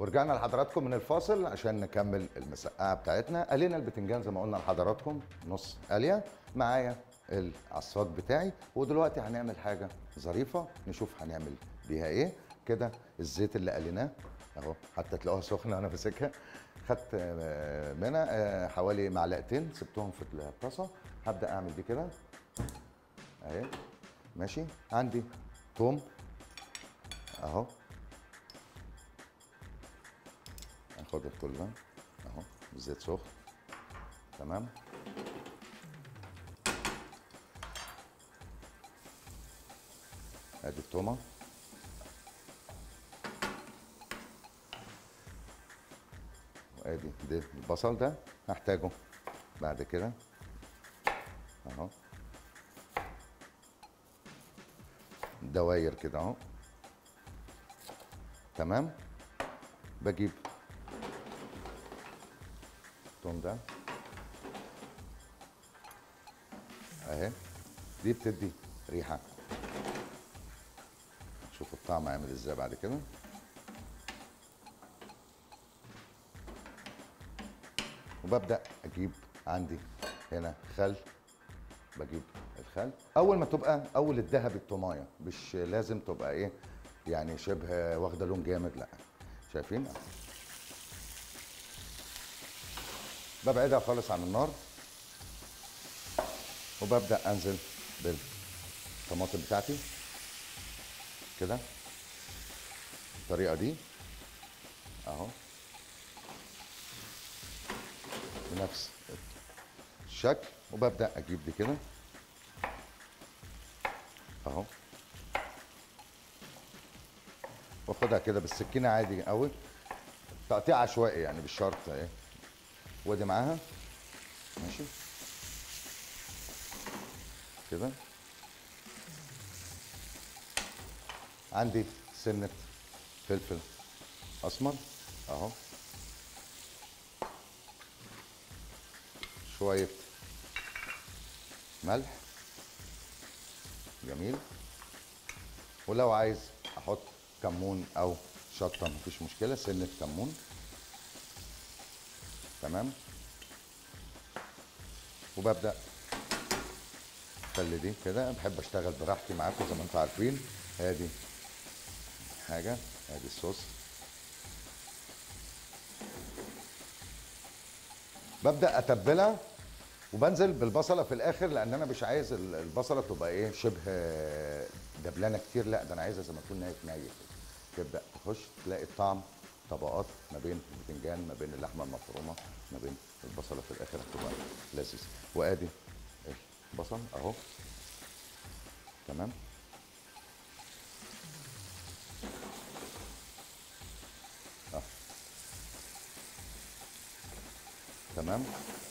ورجعنا لحضراتكم من الفاصل عشان نكمل المسقعه بتاعتنا قلينا البتنجان زي ما قلنا لحضراتكم نص قليه معايا العصاج بتاعي ودلوقتي هنعمل حاجه ظريفه نشوف هنعمل بيها ايه كده الزيت اللي قليناه اهو حتى تلاقوها سخنه وانا ماسكها خدت آه، منها آه، حوالي معلقتين سبتهم في الطاسه هبدا اعمل دي كده اهي ماشي عندي توم اهو اخدها كلها اهو الزيت سخن تمام ادي التومه وادي ده البصل ده هحتاجه بعد كده اهو دواير كده اهو تمام بجيب التوم ده اهي دي بتدي ريحه شوف الطعم عامل ازاي بعد كده وببدا اجيب عندي هنا خل بجيب الخل اول ما تبقى اول الذهب الطمايه مش لازم تبقى ايه يعني شبه واخده لون جامد لا شايفين ببعدها خالص عن النار وببدا انزل بالطماطم بتاعتي كده بالطريقه دي اهو بنفس الشكل وببدا اجيب دي كده اهو واخدها كده بالسكينه عادي قوي تقطيع عشوائي يعني مش شرط ايه وادي معاها ماشي كده عندي سنه فلفل اسمر اهو شويه ملح جميل ولو عايز احط كمون او شطه مفيش مشكله سنه كمون تمام وببدا اخلي دي كده بحب اشتغل براحتي معاكم زي ما انتم عارفين ادي حاجه ادي الصوص ببدا اتبلها وبنزل بالبصله في الاخر لان انا مش عايز ال- البصله تبقى ايه شبه دبلانه كتير لا ده انا عايزها زي ما تكون نايف نايف تبدا تخش تلاقي الطعم طبقات ما بين البتنجان ما بين اللحمه المفرومه ما بين البصله في الاخر هتبقى لذيذ وادي البصل اهو تمام اه تمام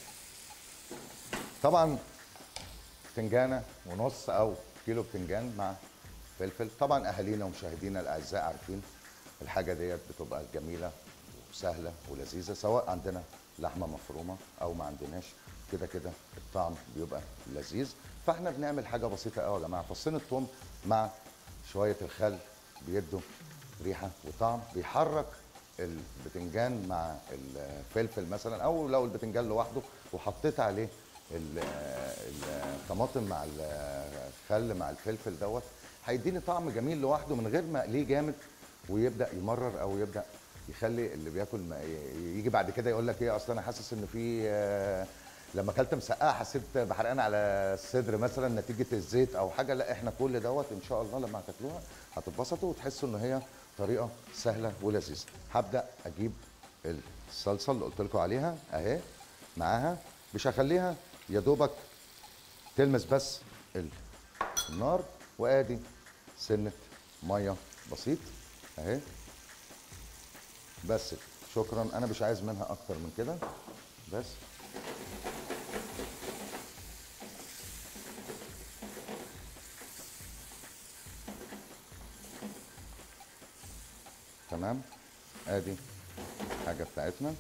طبعا بتنجانه ونص او كيلو بتنجان مع فلفل طبعا اهالينا ومشاهدينا الاعزاء عارفين الحاجه ديت بتبقى جميله وسهله ولذيذه سواء عندنا لحمه مفرومه او ما عندناش كده كده الطعم بيبقى لذيذ فاحنا بنعمل حاجه بسيطه قوي يا جماعه فصين الثوم مع شويه الخل بيدوا ريحه وطعم بيحرك البتنجان مع الفلفل مثلا او لو البتنجان لوحده وحطيت عليه ال- الطماطم مع الخل مع الفلفل دوت هيديني طعم جميل لوحده من غير ما اقليه جامد ويبدا يمرر او يبدا يخلي اللي بياكل ما ي- يجي بعد كده يقول لك ايه اصل انا حاسس ان في آه، لما اكلت مسقعه حسيت بحرقان على الصدر مثلا نتيجه الزيت او حاجه لا احنا كل دوت ان شاء الله لما هتاكلوها هتتبسطوا وتحسوا ان هي طريقه سهله ولذيذه هبدا اجيب الصلصه اللي قلت لكم عليها اهي معاها مش هخليها يا دوبك تلمس بس ال- النار وادي سنه ميه بسيط اهي بس كده. شكرا انا مش عايز منها اكتر من كده بس تمام ادي حاجه بتاعتنا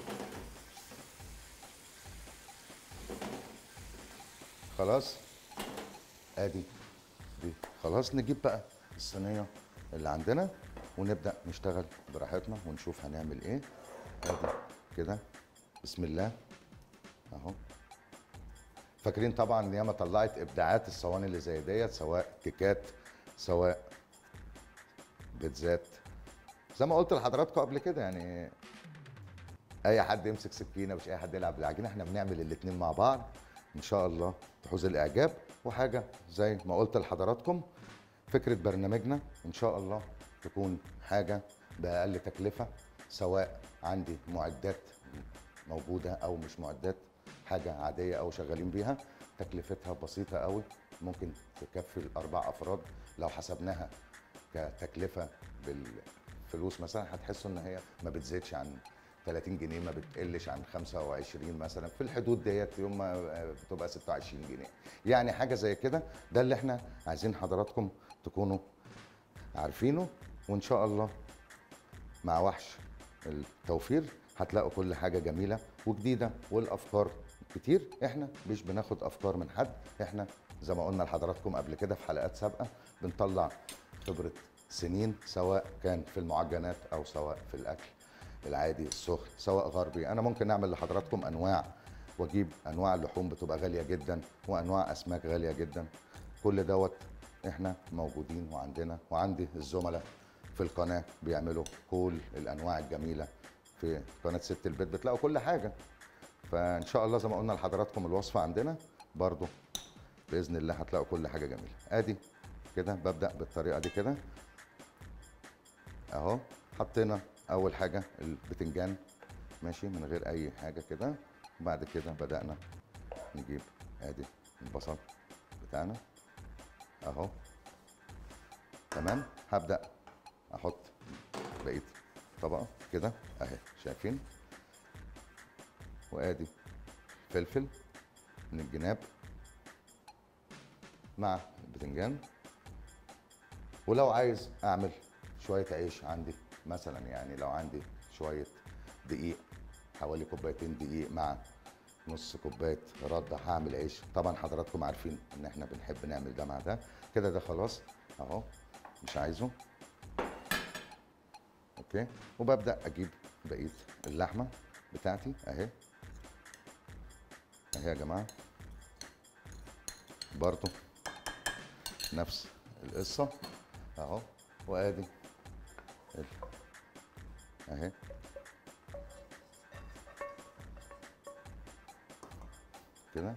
خلاص ادي دي خلاص نجيب بقى الصينيه اللي عندنا ونبدا نشتغل براحتنا ونشوف هنعمل ايه ادي كده بسم الله اهو فاكرين طبعا ان هي ما طلعت ابداعات الصواني اللي زي ديت سواء كيكات سواء بيتزات زي ما قلت لحضراتكم قبل كده يعني اي حد يمسك سكينه مش اي حد يلعب بالعجينه احنا بنعمل الاتنين مع بعض ان شاء الله تحوز الاعجاب وحاجه زي ما قلت لحضراتكم فكره برنامجنا ان شاء الله تكون حاجه باقل تكلفه سواء عندي معدات موجوده او مش معدات حاجه عاديه او شغالين بيها تكلفتها بسيطه قوي ممكن تكفي الاربع افراد لو حسبناها كتكلفه بالفلوس مثلا هتحسوا ان هي ما بتزيدش عن 30 جنيه ما بتقلش عن 25 مثلا في الحدود ديت يوم ما بتبقى 26 جنيه يعني حاجه زي كده ده اللي احنا عايزين حضراتكم تكونوا عارفينه وان شاء الله مع وحش التوفير هتلاقوا كل حاجه جميله وجديده والافكار كتير احنا مش بناخد افكار من حد احنا زي ما قلنا لحضراتكم قبل كده في حلقات سابقه بنطلع خبره سنين سواء كان في المعجنات او سواء في الاكل العادي السخن سواء غربي انا ممكن اعمل لحضراتكم انواع واجيب انواع اللحوم بتبقى غاليه جدا وانواع اسماك غاليه جدا كل دوت احنا موجودين وعندنا وعندي الزملاء في القناه بيعملوا كل الانواع الجميله في قناه ست البيت بتلاقوا كل حاجه فان شاء الله زي ما قلنا لحضراتكم الوصفه عندنا برضو باذن الله هتلاقوا كل حاجه جميله ادي كده ببدا بالطريقه دي كده اهو حطينا اول حاجه البتنجان ماشي من غير اي حاجه كده بعد كده بدانا نجيب ادي البصل بتاعنا اهو تمام هبدا احط بقيه طبقه كده اهي شايفين وادي فلفل من الجناب مع البتنجان ولو عايز اعمل شويه عيش عندي مثلا يعني لو عندي شويه دقيق حوالي كوبايتين دقيق مع نص كوبايه رده هعمل عيش طبعا حضراتكم عارفين ان احنا بنحب نعمل ده مع ده كده ده خلاص اهو مش عايزه اوكي وببدا اجيب بقيه اللحمه بتاعتي اهي اهي يا جماعه برضو نفس القصه اهو وادي ال- اهي كده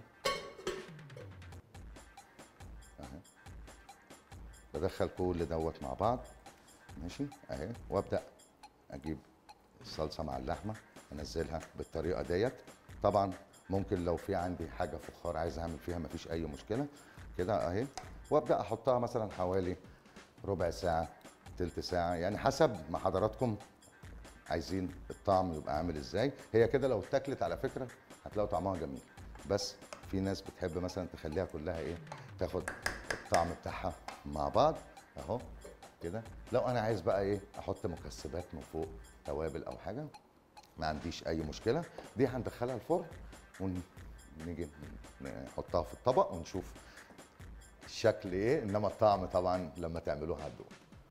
اهي بدخل كل دوت مع بعض ماشي اهي وابدا اجيب الصلصه مع اللحمه انزلها بالطريقه ديت طبعا ممكن لو في عندي حاجه فخار عايز اعمل فيها مفيش اي مشكله كده اهي وابدا احطها مثلا حوالي ربع ساعه تلت ساعه يعني حسب ما حضراتكم عايزين الطعم يبقى عامل ازاي هي كده لو اتاكلت على فكره هتلاقوا طعمها جميل بس في ناس بتحب مثلا تخليها كلها ايه تاخد الطعم بتاعها مع بعض اهو كده لو انا عايز بقى ايه احط مكسبات من فوق توابل او حاجه ما عنديش اي مشكله دي هندخلها الفرن ونيجي نحطها في الطبق ونشوف الشكل ايه انما الطعم طبعا لما تعملوها هتدوق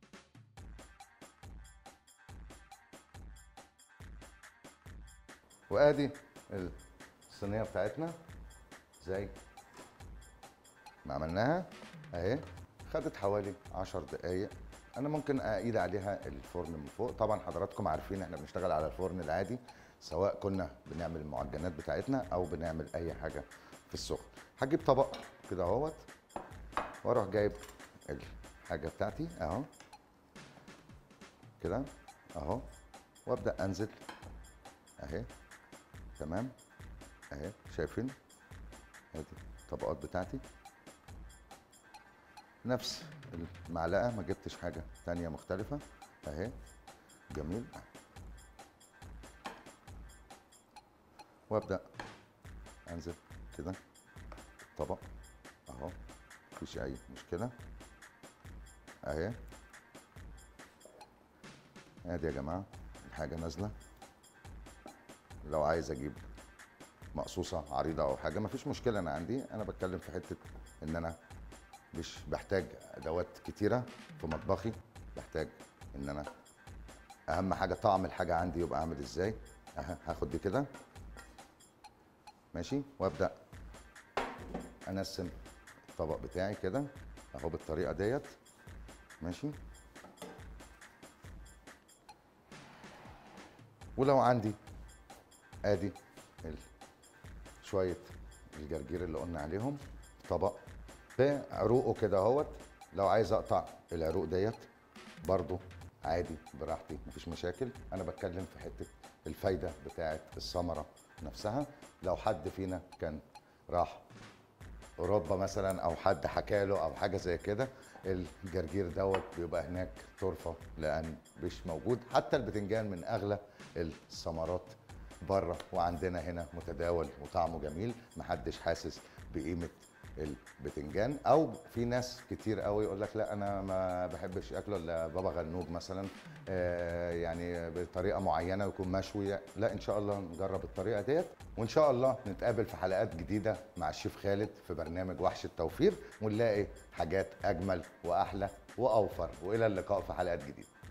وادي الصينيه بتاعتنا زي ما عملناها اهي خدت حوالي 10 دقايق انا ممكن اقيد عليها الفرن من فوق طبعا حضراتكم عارفين احنا بنشتغل على الفرن العادي سواء كنا بنعمل المعجنات بتاعتنا او بنعمل اي حاجه في السخن هجيب طبق كده اهوت واروح جايب الحاجه بتاعتي اهو كده اهو وابدا انزل اهي تمام اهي شايفين ادي الطبقات بتاعتي نفس المعلقه ما جبتش حاجه تانية مختلفه اهي جميل وابدا انزل كده طبق اهو مفيش اي مشكله اهي ادي يا جماعه الحاجه نازله لو عايز اجيب مقصوصه عريضه او حاجه مفيش مشكله انا عندي انا بتكلم في حته ان انا مش بحتاج ادوات كتيره في مطبخي بحتاج ان انا اهم حاجه طعم الحاجه عندي يبقى عامل ازاي أه هاخد دي كده ماشي وابدا انسم الطبق بتاعي كده اهو بالطريقه ديت ماشي ولو عندي ادي ال- شويه الجرجير اللي قلنا عليهم في طبق بعروقه كده اهوت لو عايز اقطع العروق ديت برضو عادي براحتي مفيش مشاكل انا بتكلم في حته الفايده بتاعه الثمره نفسها لو حد فينا كان راح اوروبا مثلا او حد حكى له او حاجه زي كده الجرجير دوت بيبقى هناك طرفه لان مش موجود حتى البتنجان من اغلى الثمرات بره وعندنا هنا متداول وطعمه جميل محدش حاسس بقيمه البتنجان او في ناس كتير قوي يقول لك لا انا ما بحبش اكله الا بابا غنوج مثلا آه يعني بطريقه معينه ويكون مشوي لا ان شاء الله نجرب الطريقه ديت وان شاء الله نتقابل في حلقات جديده مع الشيف خالد في برنامج وحش التوفير ونلاقي حاجات اجمل واحلى واوفر والى اللقاء في حلقات جديده